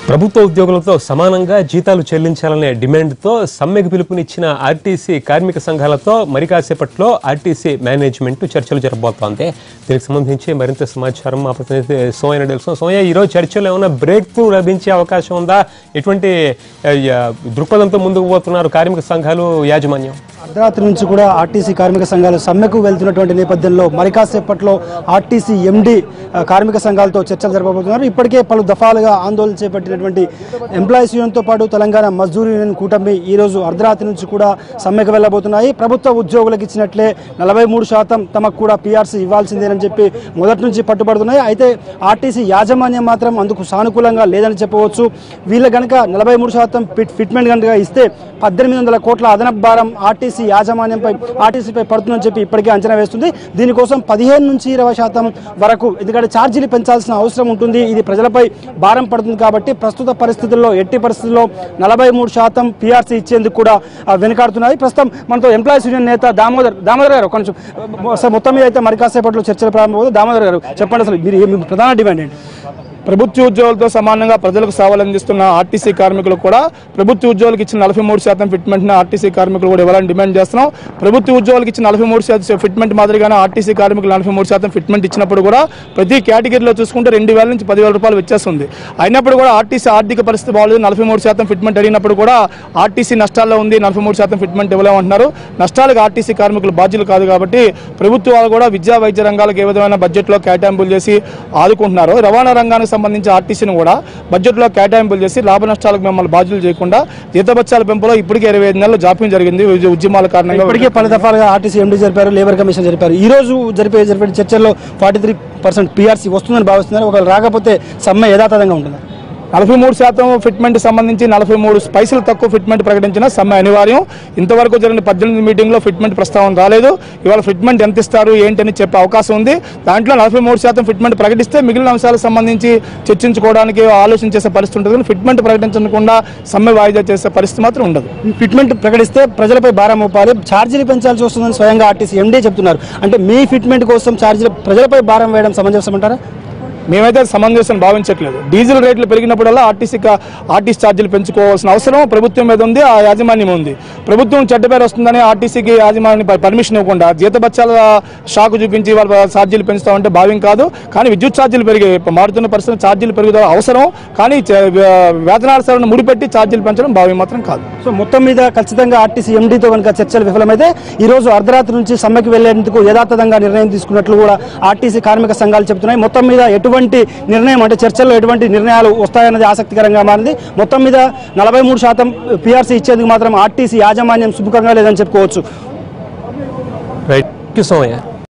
ప్రభుత్వ ఉద్యోగులతో సమానంగా జీతాలు చెల్లించాలనే డిమాండ్తో సమ్మెకు పిలుపునిచ్చిన ఆర్టీసీ కార్మిక సంఘాలతో మరి కాసేపట్లో ఆర్టీసీ మేనేజ్మెంట్ చర్చలు జరగబోతోంది దీనికి సంబంధించి మరింత సమాచారం మా ప్రతినిధి సోమయ్య తెలుసు సోమయ్య ఈరోజు చర్చలో ఏమైనా బ్రేక్ త్రూ లభించే అవకాశం ఉందా ఎటువంటి ఆ, యా, దృక్పథంతో ముందుకు పోతున్నారు కార్మిక సంఘాలు యాజమాన్యం అర్ధరాత్రి నుంచి కూడా ఆర్టీసీ కార్మిక సంఘాలు సమ్మెకు వెళ్తున్నటువంటి నేపథ్యంలో మరి కాసేపట్లో ఆర్టీసీ ఎండి ఆ, కార్మిక సంఘాలతో చర్చలు జరపబోతున్నారు ఇప్పటికే పలు దఫాలుగా ఆందోళన చేపట్టినటువంటి ఎంప్లాయీస్ యూనియన్తో పాటు తెలంగాణ మజ్దూర్ యూనియన్ కూటమి ఈ రోజు అర్ధరాత్రి నుంచి కూడా సమ్మెకు వెళ్ళబోతున్నాయి ప్రభుత్వ ఉద్యోగులకు ఇచ్చినట్లే నలభై మూడు శాతం తమకు కూడా పీఆర్సీ ఇవ్వాల్సిందేనని చెప్పి మొదటి నుంచి పట్టుబడుతున్నాయి అయితే ఆర్టీసీ యాజమాన్యం మాత్రం అందుకు సానుకూలంగా లేదని చెప్పవచ్చు వీళ్ళ గనక నలభై మూడు శాతం ఫిట్ ఫిట్మెంట్ కనుక ఇస్తే పద్దెనిమిది వందల కోట్ల అదనపు భారం ఆర్టీసీ యాజమాన్యంపై ఆర్టీసీపై పడుతుందని చెప్పి ఇప్పటికే అంచనా వేస్తుంది దీనికోసం పదిహేను నుంచి ఇరవై శాతం వరకు ఎందుకంటే ఛార్జీలు పెంచాల్సిన అవసరం ఉంటుంది ఇది ప్రజలపై భారం పడుతుంది కాబట్టి ప్రస్తుత పరిస్థితుల్లో ఎట్టి పరిస్థితుల్లో నలభై మూడు శాతం పీఆర్సీ ఇచ్చేందుకు కూడా ఆ, వెనుకాడుతున్నాయి ప్రస్తుతం మనతో ఎంప్లాయీస్ యూనియన్ నేత దామోదర్ దామోదర్ గారు కొంచెం అసలు మొత్తం మీద అయితే మరి కాసేపట్లో చర్చలు ప్రారంభమవుతుంది దామోదర్ గారు చెప్పండి అసలు మీరు మీ ప్రధాన డిమాండ్ ఏంటి ప్రభుత్వ ఉద్యోగులతో సమానంగా ప్రజలకు సేవలు అందిస్తున్న ఆర్టీసీ కార్మికులు కూడా ప్రభుత్వ ఉద్యోగులకు ఇచ్చిన నలభై మూడు శాతం ఫిట్మెంట్ ఆర్టీసీ కార్మికులు కూడా ఇవ్వాలని డిమాండ్ చేస్తున్నాం ప్రభుత్వ ఉద్యోగులకు ఇచ్చిన నలభై మూడు శాతం ఫిట్మెంట్ మాదిరిగానే ఆర్టీసీ కార్మికులు నలభై మూడు శాతం ఫిట్మెంట్ ఇచ్చినప్పుడు కూడా ప్రతి కేటగిరీలో చూసుకుంటే రెండు వేల నుంచి పదివేల రూపాయలు వ్యత్యాసం అయినప్పుడు కూడా ఆర్టీసీ ఆర్థిక పరిస్థితి బాగలేదు నలభై మూడు శాతం ఫిట్మెంట్ అడిగినప్పుడు కూడా ఆర్టీసీ నష్టాల్లో ఉంది నలభై మూడు శాతం ఫిట్మెంట్ ఇవ్వలేమంటున్నారు నష్టాలకు ఆర్టీసీ కార్మికులు బాధ్యులు కాదు కాబట్టి ప్రభుత్వాలు కూడా విద్యా వైద్య రంగాలకు ఏ విధమైన బడ్జెట్లో కేటాయింపులు చేసి ఆదుకుంటున్నారు రవాణా రంగానికి సంబంధించి ఆర్టీసీని కూడా బడ్జెట్లో కేటాయింపులు చేసి లాభ నష్టాలకు మిమ్మల్ని బాధ్యులు చేయకుండా జీతబత్యాల పెంపులో ఇప్పటికే ఇరవై ఐదు నెలలు జాప్యం జరిగింది ఉద్య- ఉద్యమాల కారణంగా ఇప్పటికే పలు దఫాలుగా ఆర్టీసీ ఎండీ జరిపారు లేబర్ కమిషన్ జరిపారు ఈ రోజు జరిపే జరిపే చర్చల్లో ఫార్టీ త్రీ పర్సెంట్ పీఆర్సీ వస్తుందని భావిస్తున్నారు ఒకవేళ రాకపోతే సమ్మె యథాతథంగా ఉంటుంది నలభై మూడు శాతం ఫిట్మెంట్ సంబంధించి నలభై మూడు పైసలు తక్కువ ఫిట్మెంట్ ప్రకటించిన సమ్మె అనివార్యం ఇంతవరకు జరిగిన పద్దెనిమిది మీటింగ్లో ఫిట్మెంట్ ప్రస్తావన రాలేదు ఇవాళ ఫిట్మెంట్ ఎంత ఇస్తారు ఏంటని చెప్పే అవకాశం ఉంది దాంట్లో నలభై మూడు శాతం ఫిట్మెంట్ ప్రకటిస్తే మిగిలిన అంశాలకు సంబంధించి చర్చించుకోవడానికి ఆలోచన చేసే పరిస్థితి ఉంటుంది కానీ ఫిట్మెంట్ ప్రకటించకుండా సమ్మె వాయిదా చేసే పరిస్థితి మాత్రం ఉండదు ఫిట్మెంట్ ప్రకటిస్తే ప్రజలపై భారం మోపాలి ఛార్జీలు పెంచాల్సి వస్తుందని స్వయంగా ఆర్టీసీ ఎండీ చెప్తున్నారు అంటే మీ ఫిట్మెంట్ కోసం ఛార్జీలు ప్రజలపై భారం వేయడం సమంజసం అంటారా మేమైతే అది సమంజసం భావించట్లేదు డీజిల్ రేట్లు పెరిగినప్పుడల్లా ఆర్టీసీ కా- ఆర్టీసీ ఛార్జీలు పెంచుకోవాల్సిన అవసరం ప్రభుత్వం మీద ఉంది ఆ యాజమాన్యం ఉంది ప్రభుత్వం చెడ్డ పేరు వస్తుందని ఆర్టీసీకి యాజమాన్యం ప- పర్మిషన్ ఇవ్వకుండా జీతబత్యాల షాకు చూపించి వాళ్ళ ఛార్జీలు పెంచుతామంటే భావ్యం కాదు కానీ విద్యుత్ ఛార్జీలు పెరిగాయి ఇప్పుడు మారుతున్న పరిస్థితుల్లో ఛార్జీలు పెరుగుదల అవసరం కానీ చ- వే- వేతనాల సేవలను ముడిపెట్టి ఛార్జీలు పెంచడం భావ్యం మాత్రం కాదు సో మొత్తం మీద ఖచ్చితంగా ఆర్టీసీ ఎండీతో కనుక చర్చలు విఫలమైతే ఈ రోజు అర్ధరాత్రి నుంచి సమ్మెకి వెళ్లేందుకు యథాతథంగా నిర్ణయం తీసుకున్నట్లు కూడా ఆర్టీసీ కార్మిక సంఘాలు చెబుతున్నాయి మొత్తం మీద ఎటువంటి నిర్ణయం అంటే చర్చల్లో ఎటువంటి నిర్ణయాలు వస్తాయన్నది ఆసక్తికరంగా మారింది మొత్తం మీద నలభై మూడు శాతం పీఆర్సీ ఇచ్చేందుకు మాత్రం ఆర్టీసీ యాజమాన్యం సుముఖంగా లేదని చెప్పుకోవచ్చు రైట్ సోమయ్య